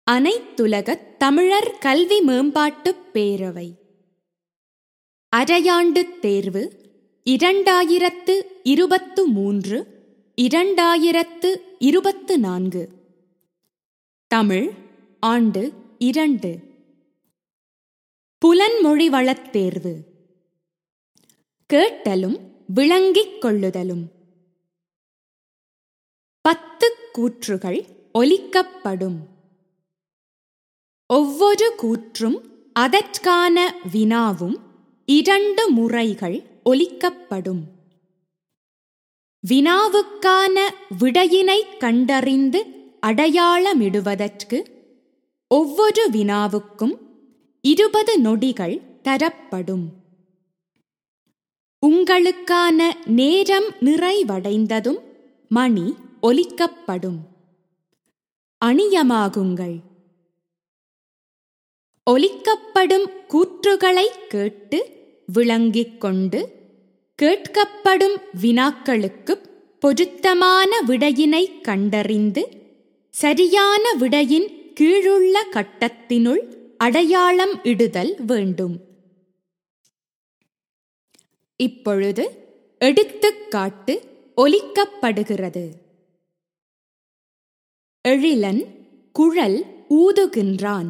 அனைத்துலகத் தமிழர் கல்வி மேம்பாட்டுப் பேரவை அரையாண்டுத் தேர்வு இரண்டாயிரத்து இருபத்து மூன்று இரண்டாயிரத்து இருபத்து நான்கு தமிழ் ஆண்டு இரண்டு புலன்மொழி வளத் தேர்வு கேட்டலும் விளங்கிக் கொள்ளுதலும் பத்து கூற்றுகள் ஒலிக்கப்படும் ஒவ்வொரு கூற்றும் அதற்கான வினாவும் இரண்டு முறைகள் ஒலிக்கப்படும் வினாவுக்கான விடையினைக் கண்டறிந்து அடையாளமிடுவதற்கு ஒவ்வொரு வினாவுக்கும் இருபது நொடிகள் தரப்படும் உங்களுக்கான நேரம் நிறைவடைந்ததும் மணி ஒலிக்கப்படும் அணியமாகுங்கள் ஒலிக்கப்படும் கூற்றுகளைக் கேட்டு விளங்கிக் கொண்டு கேட்கப்படும் வினாக்களுக்குப் பொருத்தமான விடையினைக் கண்டறிந்து சரியான விடையின் கீழுள்ள கட்டத்தினுள் அடையாளம் இடுதல் வேண்டும் இப்பொழுது எடுத்துக்காட்டு ஒலிக்கப்படுகிறது எழிலன் குழல் ஊதுகின்றான்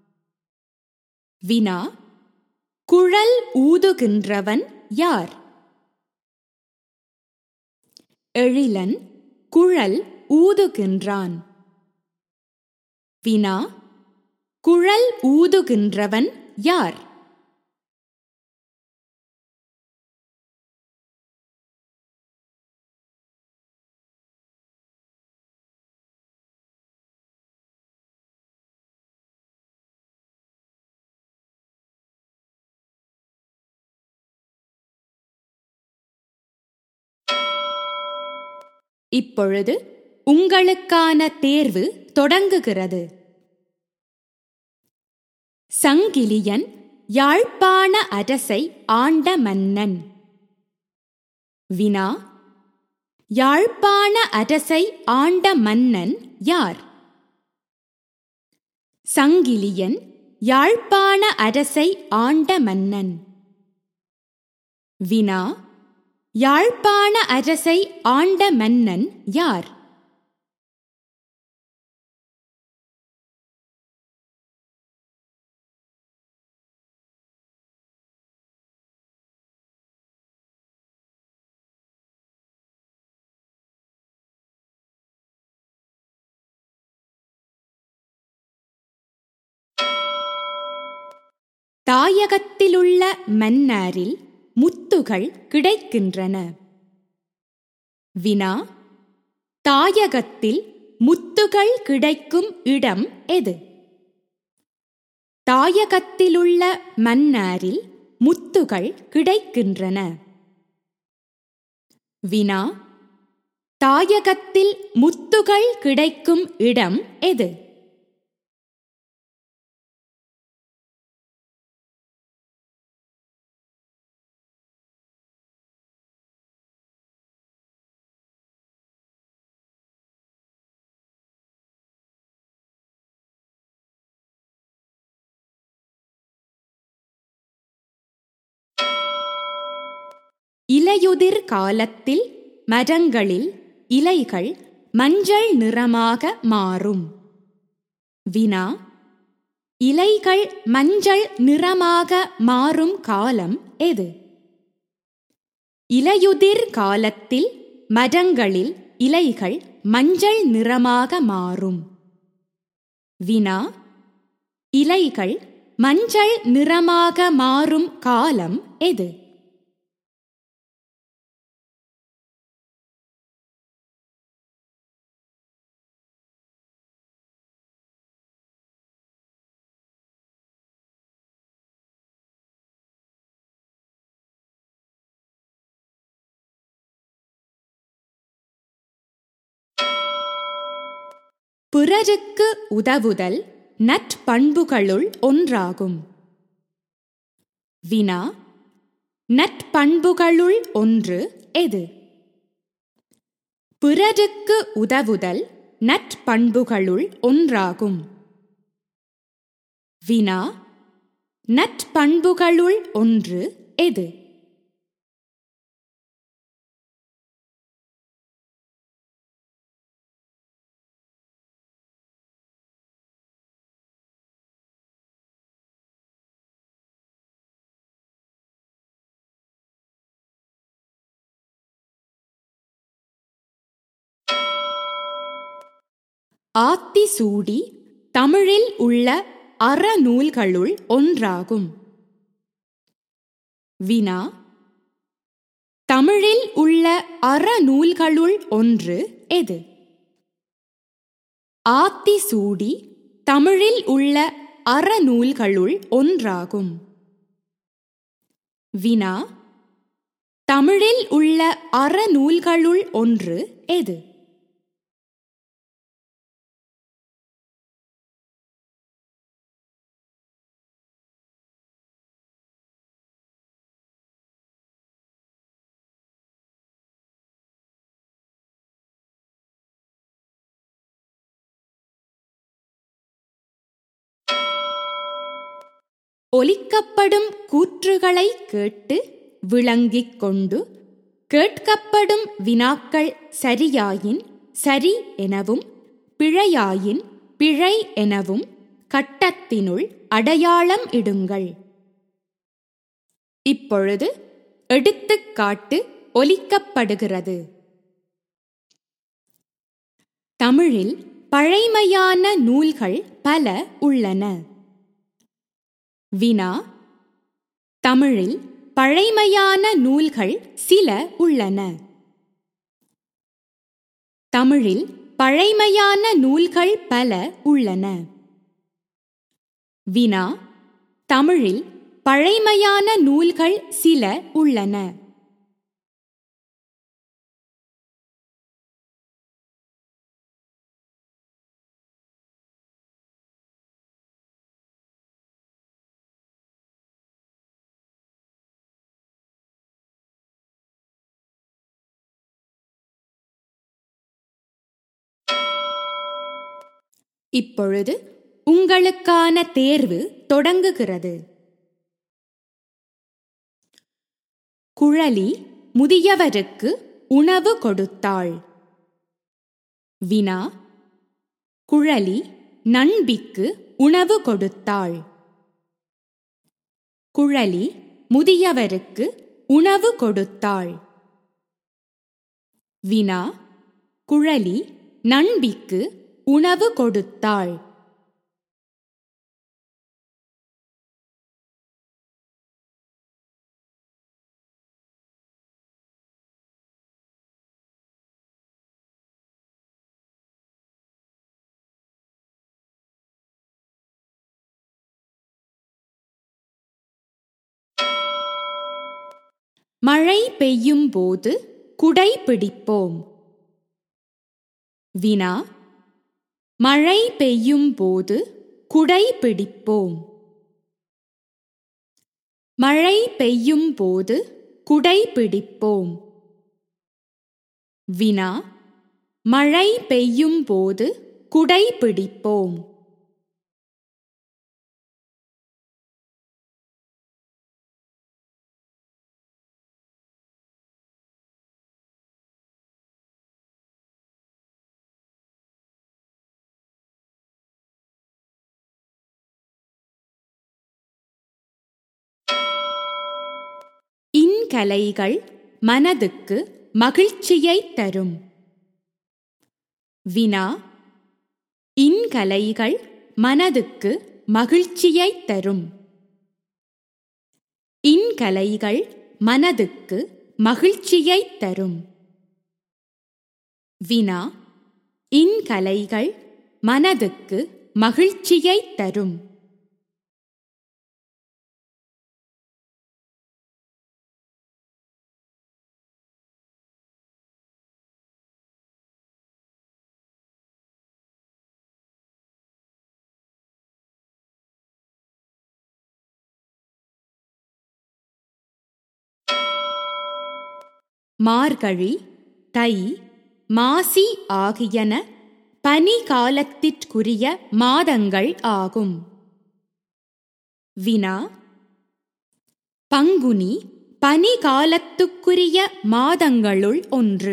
வினா குழல் ஊதுகின்றவன் யார் எழிலன் குழல் ஊதுகின்றான் வினா குழல் ஊதுகின்றவன் யார் இப்பொழுது உங்களுக்கான தேர்வு தொடங்குகிறது சங்கிலியன் யாழ்ப்பாண அரசை ஆண்ட மன்னன் வினா யாழ்ப்பாண அரசை ஆண்ட மன்னன் யார் சங்கிலியன் யாழ்ப்பாண அரசை ஆண்ட மன்னன் வினா யாழ்ப்பாண அரசை ஆண்ட மன்னன் யார் தாயகத்திலுள்ள மன்னாரில் முத்துகள் கிடைக்கின்றன வினா தாயகத்தில் முத்துகள் கிடைக்கும் இடம் எது தாயகத்திலுள்ள மன்னாரில் முத்துகள் கிடைக்கின்றன வினா தாயகத்தில் முத்துகள் கிடைக்கும் இடம் எது இலையுதிர் காலத்தில் மரங்களில் இலைகள் மஞ்சள் நிறமாக மாறும் வினா இலைகள் மஞ்சள் நிறமாக மாறும் காலம் எது இலையுதிர் காலத்தில் மரங்களில் இலைகள் மஞ்சள் நிறமாக மாறும் வினா இலைகள் மஞ்சள் நிறமாக மாறும் காலம் எது பிறருக்கு உதவுதல் நற்பண்புகளுள் ஒன்றாகும் வினா நற்பண்புகளுள் ஒன்று எது பிறருக்கு உதவுதல் நற்பண்புகளுள் ஒன்றாகும் வினா நற்பண்புகளுள் ஒன்று எது ஆத்திசூடி தமிழில் உள்ள அறநூல்களுள் ஒன்றாகும் வினா தமிழில் உள்ள அறநூல்களுள் ஒன்று எது ஆத்திசூடி தமிழில் உள்ள அறநூல்களுள் ஒன்றாகும் வினா தமிழில் உள்ள அறநூல்களுள் ஒன்று எது ஒலிக்கப்படும் கூற்றுகளை கேட்டு விளங்கிக் கொண்டு கேட்கப்படும் வினாக்கள் சரியாயின் சரி எனவும் பிழையாயின் பிழை எனவும் கட்டத்தினுள் அடையாளம் இடுங்கள் இப்பொழுது எடுத்துக்காட்டு ஒலிக்கப்படுகிறது தமிழில் பழைமையான நூல்கள் பல உள்ளன வினா தமிழில் பழைமையான நூல்கள் சில உள்ளன தமிழில் பழைமையான நூல்கள் பல உள்ளன வினா தமிழில் பழைமையான நூல்கள் சில உள்ளன இப்பொழுது உங்களுக்கான தேர்வு தொடங்குகிறது குழலி முதியவருக்கு உணவு கொடுத்தாள் வினா குழலி நண்பிக்கு உணவு கொடுத்தாள் குழலி முதியவருக்கு உணவு கொடுத்தாள் வினா குழலி நண்பிக்கு உணவு கொடுத்தாள் மழை பெய்யும் போது குடை பிடிப்போம் வினா மழை பெய்யும் போது குடை பிடிப்போம் மழை பெய்யும் போது குடை பிடிப்போம் வினா மழை பெய்யும் போது குடை பிடிப்போம் இன்கலைகள் மனதுக்கு மகிழ்ச்சியை தரும் வினா இன்கலைகள் மனதுக்கு மகிழ்ச்சியை தரும் இன்கலைகள் மனதுக்கு மகிழ்ச்சியை தரும் வினா இன்கலைகள் மனதுக்கு மகிழ்ச்சியை தரும் மார்கழி தை மாசி ஆகியன பனி காலத்திற்குரிய மாதங்கள் ஆகும் வினா பங்குனி பனிகாலத்துக்குரிய மாதங்களுள் ஒன்று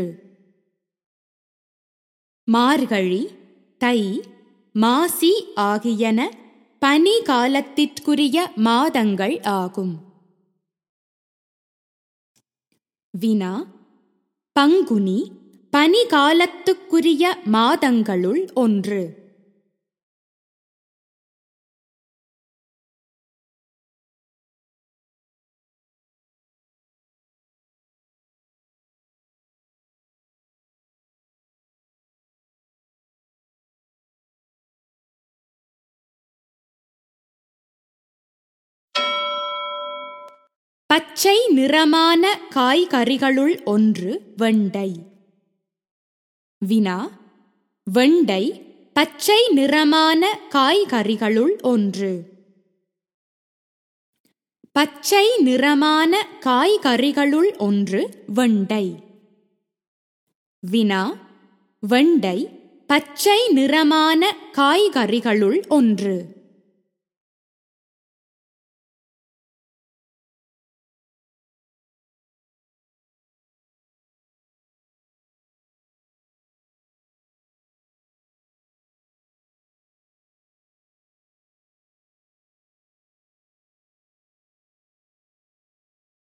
மார்கழி தை மாசி ஆகியன பனிகாலத்திற்குரிய மாதங்கள் ஆகும் வினா பங்குனி பனிகாலத்துக்குரிய மாதங்களுள் ஒன்று பச்சை நிறமான காய்கறிகளுள் ஒன்று வெண்டை வினா வெண்டை பச்சை நிறமான காய்கறிகளுள் ஒன்று பச்சை நிறமான காய்கறிகளுள் ஒன்று வெண்டை வினா வெண்டை பச்சை நிறமான காய்கறிகளுள் ஒன்று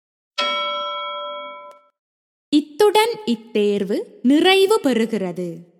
இத்துடன் இத்தேர்வு நிறைவு பெறுகிறது